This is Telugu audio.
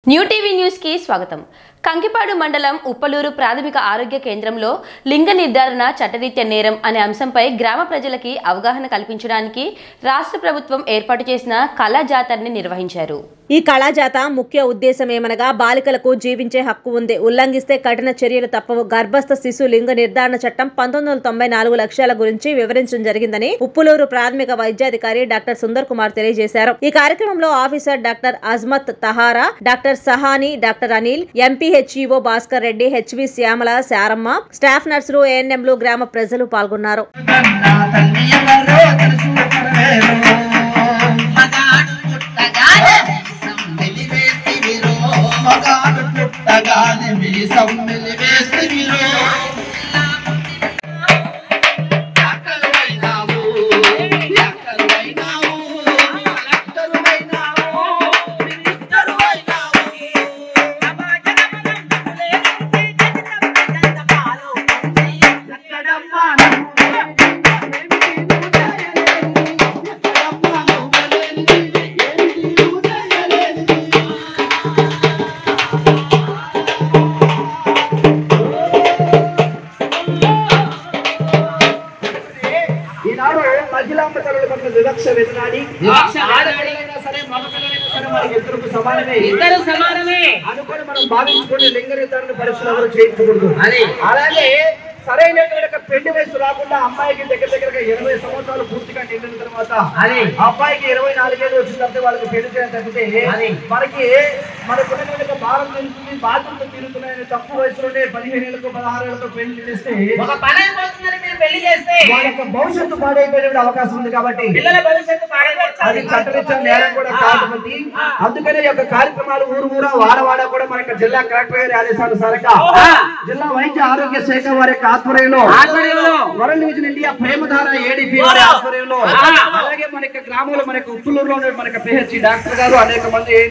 న్యూ టీవీ న్యూస్ కి స్వాగతం కంకిపాడు మండలం ఉప్పలూరు ప్రాథమిక ఆరోగ్య కేంద్రంలో లింగ నిర్ధారణ చట్టరీత్యా నేరం అనే అంశంపై గ్రామ ప్రజలకి అవగాహన కల్పించడానికి రాష్ట్ర ప్రభుత్వం ఏర్పాటు చేసిన కళా జాతరని నిర్వహించారు ఈ కళాజాత ముఖ్య ఉద్దేశం ఏమనగా బాలికలకు జీవించే హక్కు ఉంది ఉల్లంఘిస్తే కఠిన చర్యలు తప్పవు గర్భస్థ శిశు లింగ నిర్ధారణ చట్టం పంతొమ్మిది వందల తొంభై నాలుగు లక్ష్యాల గురించి వివరించడం జరిగిందని ఉప్పులూరు ప్రాథమిక వైద్యాధికారి డాక్టర్ సుందర్ కుమార్ తెలియజేశారు ఈ కార్యక్రమంలో officer doctor Azmath Tahara doctor Sahani doctor Anil MPHEO Bhaskar Reddy HV Shyamala Sharamma staff నర్సులు ఏఎన్ఎంలు గ్రామ ప్రజలు పాల్గొన్నారు నా తల్లి ఎవరో తెలుసుకునవేరు. మగాడు పుట్టగానే సమ్మెలి వేసివిరో. మగాడు పుట్టగానే మీసం వెలివేసివిరో. ఎక్కడువైనావు? ఎక్కడువైనావు? కలెక్టరువైనావు. మినిస్టరువైనావు. ఎక్కడమ్మా ఎక్కడమ్మా నువ్వలేనిది? ఏమిటి నువ్వు చేయలేనిది? ఈనాడు మహిళాంబ తల్లుల పట్ల వివక్ష వెతనాడి ఆడపిల్లలైనా సరే మగ పిల్లలైనా సరే మనకి ఇద్దరు సమానమే ఇద్దరు సమానమే అనుకొని మనం భావించుకొని లింగ నిర్ధారణ పరీక్షలు ఎవరు చేయించకూడదు అదే. అలాగే సరైనటువంటి పెళ్లి వయసు రాకుండా అమ్మాయికి దగ్గర దగ్గరగా ఇరవై సంవత్సరాలు పూర్తిగా నిండిన తర్వాత అదే. ఆ అబ్బాయికి ఇరవై నాలుగేళ్ళు వచ్చిన తర్వాత వాళ్ళకి పెళ్లి చేయడం తప్పితే అదే. మనకి మనకున్నటువంటి భారం తెలుస్తుంది బాధ్యతలు తీరుతున్నాయని తక్కువ వయసులోనే పదిహేను ఏళ్ళకు పదహారు ఏళ్ళకు పెళ్లి చేస్తే ఒక పని అయిపోతుందని మీరు పెళ్లి చేస్తే వాళ్ళ యొక్క భవిష్యత్తు పాడైపోయే అవకాశం ఉంది కాబట్టి పిల్లల భవిష్యత్తు అది చట్టరీత్యా నేరం కూడా కాబట్టి అందుకనే ఈ యొక్క కార్యక్రమాలు ఊరు ఊరా వాడ వాడ కూడా మన యొక్క జిల్లా కలెక్టర్ గారి ఆదేశానుసారంగా జిల్లా వైద్య ఆరోగ్య శాఖ వారి యొక్క ఆధ్వర్యంలో ఆధ్వర్యంలో World Vision India Premadhara ADP వారి ఆధ్వర్యంలో అలాగే మన యొక్క గ్రామంలో మన యొక్క ఉప్పులూరులో మన యొక్క పిహెచ్సి డాక్టర్ గారు అనేక మంది